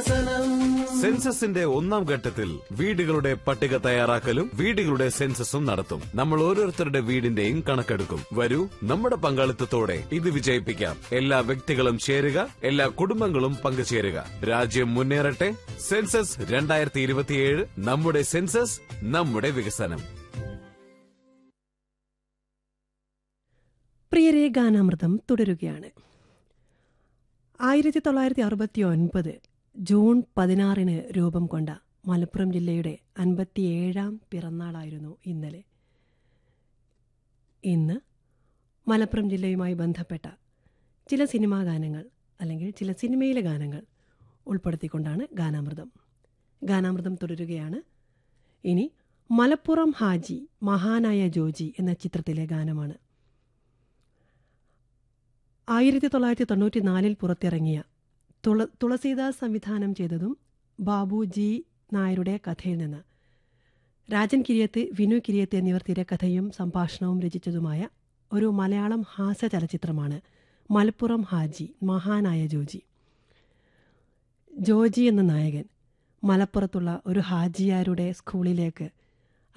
വികസനം സെൻസസിന്റെ ഒന്നാം ഘട്ടത്തിൽ വീടുകളുടെ പട്ടിക തയ്യാറാക്കലും വീടുകളുടെ സെൻസസും നടത്തും നമ്മൾ ഓരോരുത്തരുടെ വീടിന്റെയും കണക്കെടുക്കും വരൂ നമ്മുടെ പങ്കാളിത്തത്തോടെ ഇത് വിജയിപ്പിക്കാം എല്ലാ വ്യക്തികളും ചേരുക എല്ലാ കുടുംബങ്ങളും പങ്കുചേരുക രാജ്യം മുന്നേറട്ടെ സെൻസസ് രണ്ടായിരത്തി ഇരുപത്തിയേഴ് നമ്മുടെ സെൻസസ് നമ്മുടെ വികസനം പ്രിയരെ ഗാനാമൃതം തുടരുകയാണ് ആയിരത്തി തൊള്ളായിരത്തി അറുപത്തി ഒൻപത് ജൂൺ പതിനാറിന് രൂപം കൊണ്ട മലപ്പുറം ജില്ലയുടെ അൻപത്തിയേഴാം പിറന്നാളായിരുന്നു ഇന്നലെ ഇന്ന് മലപ്പുറം ജില്ലയുമായി ബന്ധപ്പെട്ട ചില സിനിമാ ഗാനങ്ങൾ അല്ലെങ്കിൽ ചില സിനിമയിലെ ഗാനങ്ങൾ ഉൾപ്പെടുത്തിക്കൊണ്ടാണ് ഗാനാമൃതം ഗാനാമൃതം തുടരുകയാണ് ഇനി മലപ്പുറം ഹാജി മഹാനായ ജോജി എന്ന ചിത്രത്തിലെ ഗാനമാണ് ആയിരത്തി തൊള്ളായിരത്തി തൊണ്ണൂറ്റി നാലിൽ പുറത്തിറങ്ങിയ തുള തുളസീദാസ് സംവിധാനം ചെയ്തതും ബാബു ജി നായരുടെ കഥയിൽ നിന്ന് രാജൻ കിരിയത്ത് വിനു കിരിയത്ത് എന്നിവർ തിരക്കഥയും സംഭാഷണവും രചിച്ചതുമായ ഒരു മലയാളം ഹാസ്യ ചലച്ചിത്രമാണ് മലപ്പുറം ഹാജി മഹാനായ ജോജി ജോജി എന്ന നായകൻ മലപ്പുറത്തുള്ള ഒരു ഹാജിയാരുടെ സ്കൂളിലേക്ക്